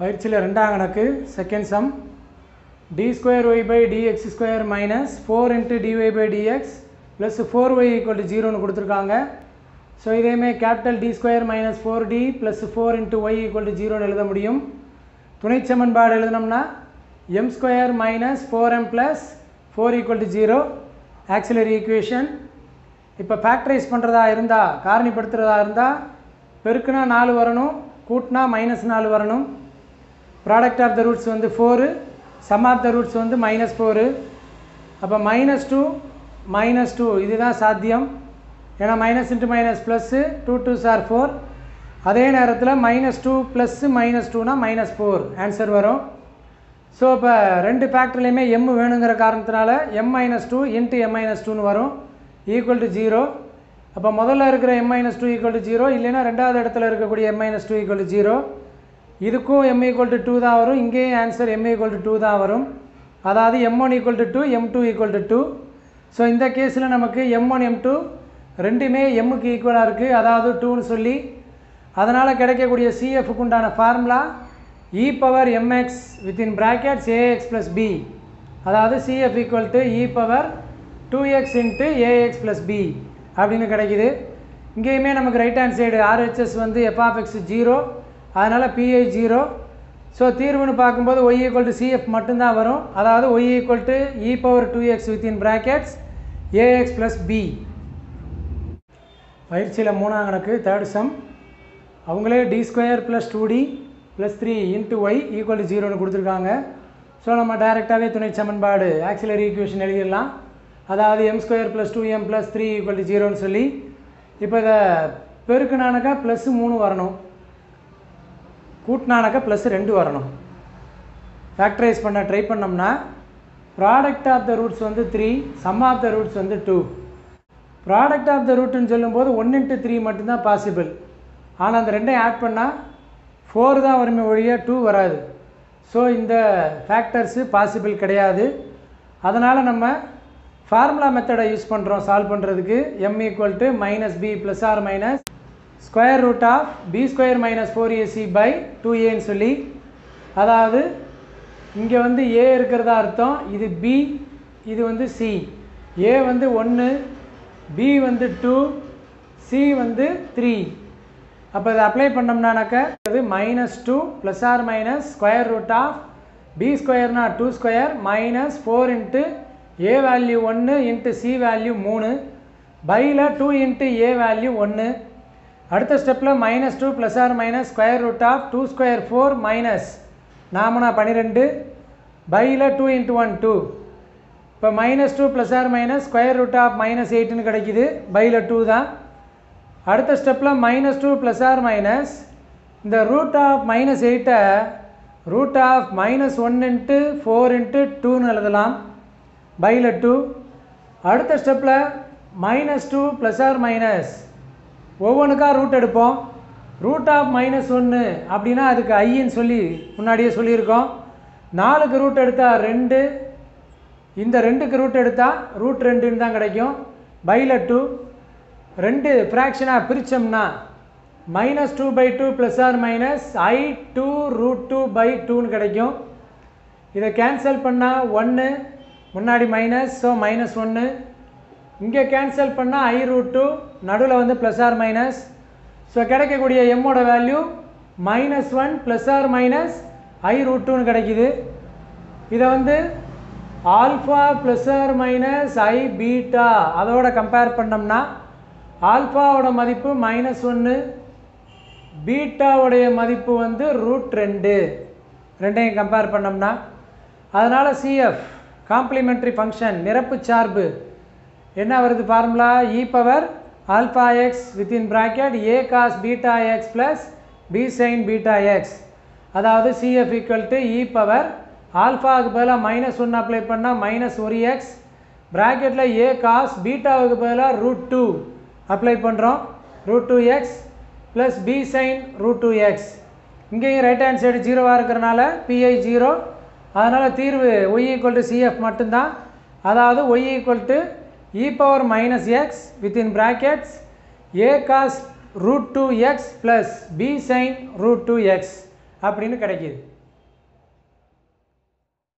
பயிற்சியில் ரெண்டாம் கணக்கு second sum D square Y by D X square minus four into D Y by D X plus four Y equal to ஜீரோன்னு கொடுத்துருக்காங்க so இதேமே capital D square minus four D plus four into Y equal to ஜீரோன்னு எழுத முடியும் துணை சமன்பாடு எழுதினோம்னா M square minus four M plus four equal to zero auxiliary equation இப்போ ஃபேக்டரைஸ் பண்ணுறதா இருந்தால் காரணிப்படுத்துகிறதா இருந்தால் பெருக்குனா நாலு வரணும் கூட்டினா மைனஸ் நாலு வரணும் ப்ராடக்ட் ஆஃப் த ரூட்ஸ் வந்து four sum of the roots வந்து மைனஸ் ஃபோரு அப்போ மைனஸ் டூ மைனஸ் டூ இதுதான் சாத்தியம் ஏன்னா minus into minus plus two two சார் ஃபோர் அதே நேரத்தில் மைனஸ் டூ ப்ளஸ்ஸு மைனஸ் டூனா மைனஸ் ஃபோர் ஆன்சர் வரும் ஸோ இப்போ ரெண்டு ஃபேக்டர்லேயுமே எம் வேணுங்கிற காரணத்தினால M minus two into M minus டூன்னு வரும் ஈக்குவல் டு ஜீரோ அப்போ முதல்ல இருக்கிற M minus two equal to zero இல்லைன்னா ரெண்டாவது இடத்துல இருக்கக்கூடிய M minus two equal to zero இதுக்கும் எம் ஈக்குவல் டு டூ தான் வரும் இங்கேயும் answer M equal to two தான் வரும் அதாவது M one equal to two M two equal to two so இந்த கேஸில் நமக்கு எம் ஒன் எம் டூ ரெண்டுமே எம்முக்கு ஈக்குவலாக இருக்குது அதாவது டூன்னு சொல்லி அதனால் கிடைக்கக்கூடிய சிஎஃப்க்கு உண்டான ஃபார்முலா இ power M X within brackets ax plus B அதாவது CF equal to E power two X into A X plus B அப்படின்னு கிடைக்குது இங்கேயுமே நமக்கு ரைட் ஹேண்ட் சைடு ஆர்ஹெச்எஸ் வந்து எஃப்ஆஃப்எக்ஸ் ஜீரோ அதனால் பிஐ ஜீரோ ஸோ தீர்வுன்னு பார்க்கும்போது ஒய் ஈக்குவல் டு சிஎஃப் மட்டும்தான் வரும் அதாவது y equal to E power two x within brackets ax plus b பயிற்சியில் மூணாம் கணக்கு தேர்ட் சம் அவங்களே D square plus two D plus three into Y equal to ஜீரோன்னு கொடுத்துருக்காங்க ஸோ நம்ம டைரெக்டாகவே துணை சமன்பாடு ஆக்சிலரி ஈக்குவேஷன் எழுதிடலாம் அதாவது m square plus two m plus three equal to ஜீரோன்னு சொல்லி இப்போ இதை பெருக்குனானாக்கா ப்ளஸ் மூணு வரணும் கூட்டினானாக்கா ப்ளஸ் ரெண்டு வரணும் ஃபேக்டரைஸ் பண்ண ட்ரை பண்ணோம்னா ப்ராடக்ட் ஆஃப் த ரூட்ஸ் வந்து three sum of the roots வந்து டூ ப்ராடக்ட் ஆஃப் த ரூட்டுன்னு சொல்லும்போது ஒன் இன்ட்டு த்ரீ மட்டும்தான் பாசிபிள் ஆனால் அந்த ரெண்டையும் ஆட் பண்ணால் ஃபோர் தான் வருமே ஒழிய டூ வராது ஸோ இந்த ஃபேக்டர்ஸு பாசிபிள் கிடையாது அதனால் நம்ம ஃபார்முலா மெத்தடை யூஸ் பண்ணுறோம் சால்வ் பண்ணுறதுக்கு m equal to minus b plus or minus square root of b square minus four a c by two ஏன்னு சொல்லி அதாவது இங்கே வந்து ஏ இருக்கிறதா அர்த்தம் இது பி இது வந்து சி ஏ வந்து ஒன்று பி வந்து டூ சி வந்து த்ரீ அப்போ இதை அப்ளை பண்ணோம்னாக்க அது minus two plus or minus square root of b ஸ்கொயர்னா two square minus four into a value ஒன்று இன்ட்டு சி வேல்யூ மூணு பையில் டூ இன்ட்டு ஏ வேல்யூ ஒன்று அடுத்த ஸ்டெப்பில் minus two plus or minus square root of two square four minus நாமனா பன்னிரெண்டு பையில் டூ இன்ட்டு ஒன் டூ இப்போ minus two plus or minus square root of minus எயிட்டுன்னு கிடைக்குது பையில் டூ தான் அடுத்த ஸ்டெப்பில் minus two plus or minus இந்த ரூட் ஆஃப் மைனஸ் எயிட்டை root of minus one into four into டூன்னு எழுதலாம் பையில் டூ அடுத்த ஸ்டெப்பில் minus two plus or minus ஒவ்வொன்றுக்காக ரூட் எடுப்போம் ரூட் ஆஃப் மைனஸ் ஒன்று அப்படின்னா அதுக்கு ஐன்னு சொல்லி முன்னாடியே சொல்லியிருக்கோம் நாலுக்கு ரூட் எடுத்தால் ரெண்டு இந்த ரெண்டுக்கு ரூட் எடுத்தால் ரூட் ரெண்டுன்னு தான் கிடைக்கும் பையில் டூ ரெண்டு ஃப்ராக்ஷனாக பிரித்தோம்னா minus two by two plus or minus i two root two by டூன்னு கிடைக்கும் இதை கேன்சல் பண்ணால் ஒன்று முன்னாடி மைனஸ் ஸோ மைனஸ் ஒன்று இங்கே கேன்சல் பண்ணால் ஐ ரூட் டூ நடுவில் வந்து ப்ளஸ் ஆர் மைனஸ் ஸோ கிடைக்கக்கூடிய எம்மோட value minus one plus or minus i root டூன்னு கிடைக்குது இதை வந்து alpha plus or minus i beta அதோட கம்பேர் பண்ணோம்னா ஆல்ஃபாவோட மதிப்பு மைனஸ் ஒன்று பீட்டாவுடைய மதிப்பு வந்து ரூட் ரெண்டு ரெண்டையும் கம்பேர் பண்ணோம்னா அதனால் சிஎஃப் காம்ப்ளிமெண்ட்ரி ஃபங்க்ஷன் நிரப்பு சார்பு என்ன வருது formula E power alpha x within bracket a cos beta x plus b sine beta x அதாவது CF equal to E power ஆல்ஃபாவுக்கு பதிலாக மைனஸ் ஒன்று அப்ளை பண்ணால் மைனஸ் ஒரு எக்ஸ் ப்ராக்கெட்டில் ஏ காஸ் பீட்டாவுக்கு பதிலாக ரூட் டூ அப்ளை பண்ணுறோம் root two x plus b sine root two x இங்கேயும் ரைட் ஹேண்ட் சைடு ஜீரோவாக இருக்கிறனால பிஐ ஜீரோ அதனால் தீர்வு ஒய் ஈக்குவல் டு சிஎஃப் மட்டும்தான் அதாவது y equal to E power minus x within brackets a cos root two x plus b sine root two x அப்படின்னு கிடைக்கிது